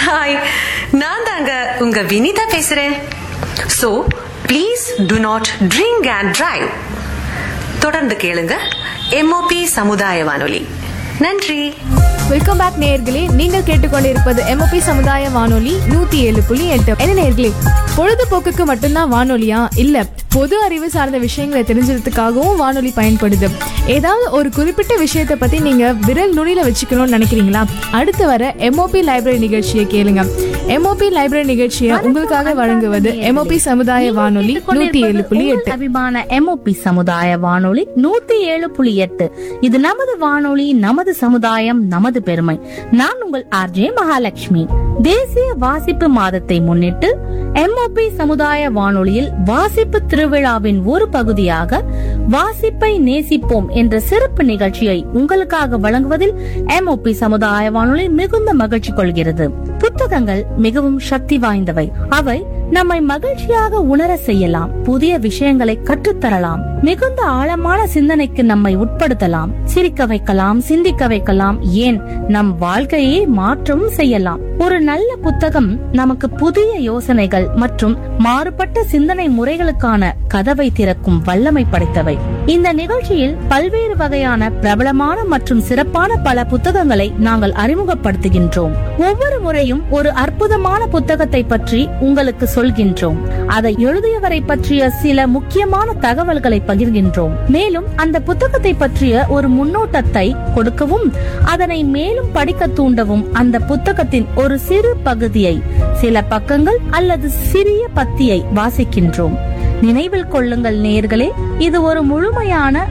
hi நான் தாங்க உங்க வினிதா பேசுறேன் so please do not drink and drive தொடர்ந்து கேளுங்க எம்ஓபி சமுதாய வானொலி நன்றி வெல்கம் பேக் நேயர்களே நீங்கள் கேட்டுக்கொண்டிருப்பது எம்ஓபி சமுதாய வானொலி நூத்தி ஏழு புள்ளி எட்டு என்ன நேயர்களே பொழுதுபோக்குக்கு மட்டும்தான் வானொலியா இல்ல பொது அறிவு சார்ந்த விஷயங்களை தெரிஞ்சுக்கிறதுக்காகவும் வானொலி பயன்படுது ஏதாவது ஒரு குறிப்பிட்ட விஷயத்தை பத்தி நீங்க விரல் நுனியில வச்சுக்கணும்னு நினைக்கிறீங்களா அடுத்து வர எம்ஓபி லைப்ரரி நிகழ்ச்சியை கேளுங்க எம்ஓபி லைப்ரரி நிகழ்ச்சியை உங்களுக்காக வழங்குவது எம்ஓபி சமுதாய வானொலி நூத்தி ஏழு புள்ளி எட்டு அபிமான எம்ஓபி சமுதாய வானொலி நூத்தி ஏழு புள்ளி எட்டு இது நமது வானொலி நமது சமுதாயம் நமது பெருமை நான் உங்கள் ஆர்ஜே மகாலட்சுமி தேசிய வாசிப்பு மாதத்தை முன்னிட்டு எம்ஓபி சமுதாய வானொலியில் வாசிப்பு திருவிழாவின் ஒரு பகுதியாக வாசிப்பை நேசிப்போம் என்ற சிறப்பு நிகழ்ச்சியை உங்களுக்காக வழங்குவதில் எம்ஓபி சமுதாய வானொலி மிகுந்த மகிழ்ச்சி கொள்கிறது புத்தகங்கள் மிகவும் சக்தி வாய்ந்தவை அவை நம்மை மகிழ்ச்சியாக உணர செய்யலாம் புதிய விஷயங்களை கற்றுத்தரலாம் மிகுந்த ஆழமான சிந்தனைக்கு நம்மை உட்படுத்தலாம் சிரிக்க வைக்கலாம் சிந்திக்க வைக்கலாம் ஏன் நம் வாழ்க்கையை மாற்றவும் செய்யலாம் ஒரு நல்ல புத்தகம் நமக்கு புதிய யோசனைகள் மற்றும் மாறுபட்ட சிந்தனை முறைகளுக்கான கதவை திறக்கும் வல்லமை படைத்தவை இந்த நிகழ்ச்சியில் பல்வேறு வகையான பிரபலமான மற்றும் சிறப்பான பல புத்தகங்களை நாங்கள் அறிமுகப்படுத்துகின்றோம் ஒவ்வொரு முறையும் ஒரு அற்புதமான புத்தகத்தை பற்றி உங்களுக்கு சொல்கின்றோம் அதை எழுதியவரை பற்றிய சில முக்கியமான தகவல்களை பகிர்கின்றோம் மேலும் அந்த புத்தகத்தை பற்றிய ஒரு முன்னோட்டத்தை கொடுக்கவும் அதனை மேலும் படிக்க தூண்டவும் அந்த புத்தகத்தின் ஒரு சிறு பகுதியை சில பக்கங்கள் அல்லது சிறிய பத்தியை வாசிக்கின்றோம் நினைவில் கொள்ளுங்கள் நேர்களே இது ஒரு முழுமையான